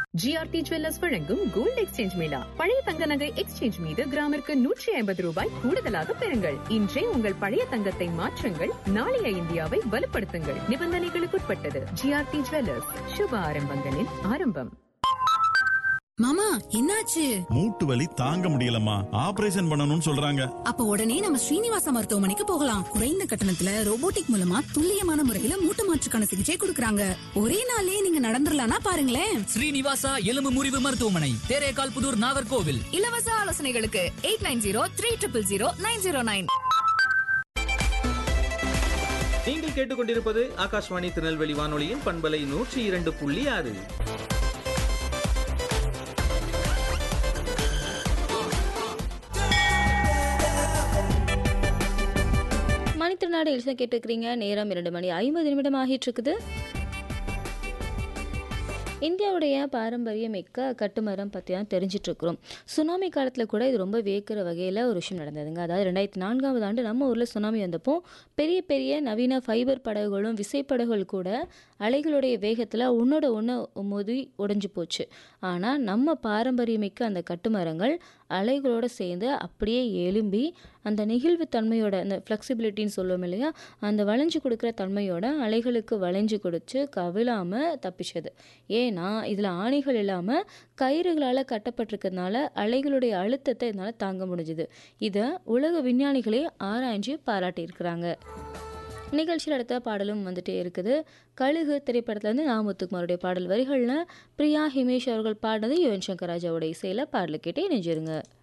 GRT jewellers வழங்கும் gold exchange mela பழைய தங்க நகை எக்ஸ்சேஞ்ச் மீது கிராமிற்கு நூற்றி ஐம்பது ரூபாய் கூடுதலாக பெறுங்கள் இன்றே உங்கள் பழைய தங்கத்தை மாற்றுங்கள் நாளைய இந்தியாவை வலுப்படுத்துங்கள் நிபந்தனைகளுக்குட்பட்டது ஜிஆர்டி ஜுவல்லர்ஸ் சுப ஆரம்பங்களின் ஆரம்பம் மாமா என்னாச்சு மூட்டு வலி தாங்க முடியலம்மா ஆபரேஷன் பண்ணணும்னு சொல்றாங்க அப்ப உடனே நம்ம ஸ்ரீனிவாசா மருத்துவமனைக்கு போகலாம் குறைந்த கட்டணத்துல ரோபோட்டிக் மூலமா துல்லியமான முறையில மூட்டு மாற்றுக்கான சிகிச்சை கொடுக்கறாங்க ஒரே நாள்லயே நீங்க நடந்துடலாம்னா பாருங்களேன் ஸ்ரீனிவாசா எலும்பு முறிவு மருத்துவமனை தேரேகால் புதூர் நாகர்கோவில் இலவச ஆலோசனைகளுக்கு eight nine zero three triple zero nine zero nine நீங்கள் கேட்டுக்கொண்டிருப்பது ஆகாஷ்வாணி திருநெல்வேலி வானொலியின் பண்பலை நூற்றி இரண்டு புள்ளி ஆறு மணித்திருநாடு எழுத கேட்டுக்கிறீங்க நேரம் இரண்டு மணி ஐம்பது நிமிடம் ஆகிட்டு இருக்குது இந்தியாவுடைய பாரம்பரியமிக்க கட்டுமரம் பற்றி தான் தெரிஞ்சிட்டு இருக்கிறோம் சுனாமி காலத்தில் கூட இது ரொம்ப வியக்கிற வகையில் ஒரு விஷயம் நடந்ததுங்க அதாவது ரெண்டாயிரத்தி நான்காவது ஆண்டு நம்ம ஊரில் சுனாமி வந்தப்போ பெரிய பெரிய நவீன ஃபைபர் படகுகளும் விசைப்படகுகள் கூட அலைகளுடைய வேகத்தில் ஒன்றோட ஒன்று மோதி உடைஞ்சு போச்சு ஆனால் நம்ம பாரம்பரியமிக்க அந்த கட்டுமரங்கள் அலைகளோடு சேர்ந்து அப்படியே எலும்பி அந்த நெகிழ்வு தன்மையோட அந்த ஃப்ளெக்சிபிலிட்டின்னு சொல்லுவோம் இல்லையா அந்த வளைஞ்சு கொடுக்குற தன்மையோட அலைகளுக்கு வளைஞ்சு கொடுத்து கவிழாமல் தப்பிச்சது ஏன்னா இதில் ஆணிகள் இல்லாமல் கயிறுகளால் கட்டப்பட்டிருக்கிறதுனால அலைகளுடைய அழுத்தத்தை இதனால் தாங்க முடிஞ்சுது இதை உலக விஞ்ஞானிகளே ஆராய்ஞ்சு பாராட்டியிருக்கிறாங்க நிகழ்ச்சியில் அடுத்த பாடலும் வந்துட்டே இருக்குது கழுகு திரைப்படத்துல இருந்து நாமுத்துக்குமாருடைய பாடல் வரிகளில் பிரியா ஹிமேஷ் அவர்கள் பாடினது யுவன் சங்கர் ராஜாவோட இசையில் பாடல் கேட்டே நெஞ்சிருங்க